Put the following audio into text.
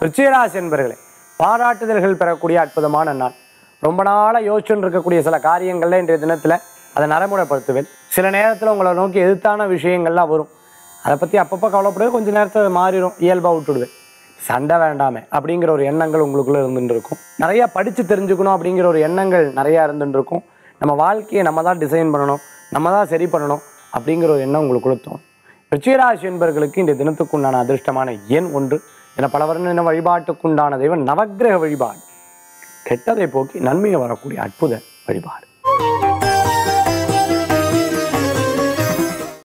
ரிச்சிகராசி என்பர்களே பாராட்டுதல்கள் பெறக்கூடிய அற்புதமான நாள் ரொம்ப நாளாக யோசிச்சுன்னு இருக்கக்கூடிய சில காரியங்கள்ல இன்றைய தினத்தில் அதை நடைமுறைப்படுத்துவேன் சில நேரத்தில் உங்களை நோக்கி எதிர்த்தான விஷயங்கள்லாம் வரும் அதை பற்றி அப்பப்போ கவலைப்படுறது கொஞ்சம் நேரத்தில் அது மாறிடும் இயல்பாக விட்டுடுவேன் சண்டை வேண்டாமே அப்படிங்கிற ஒரு எண்ணங்கள் உங்களுக்குள்ளே இருந்துட்டு இருக்கும் நிறையா படித்து தெரிஞ்சுக்கணும் அப்படிங்கிற ஒரு எண்ணங்கள் நிறையா இருந்துட்டு இருக்கும் நம்ம வாழ்க்கையை நம்ம தான் டிசைன் பண்ணணும் நம்ம தான் சரி பண்ணணும் அப்படிங்கிற ஒரு எண்ணம் உங்களுக்குள்ள தோணும் ரிச்சிகராசி என்பவர்களுக்கு இந்த தினத்துக்குண்டான அதிர்ஷ்டமான எண் ஒன்று என பல வருட வழிபாட்டுக்குண்டான தெய்வம் நவக்கிரக வழிபாடு கெட்டதை போக்கி நன்மையை வரக்கூடிய அற்புத வழிபாடு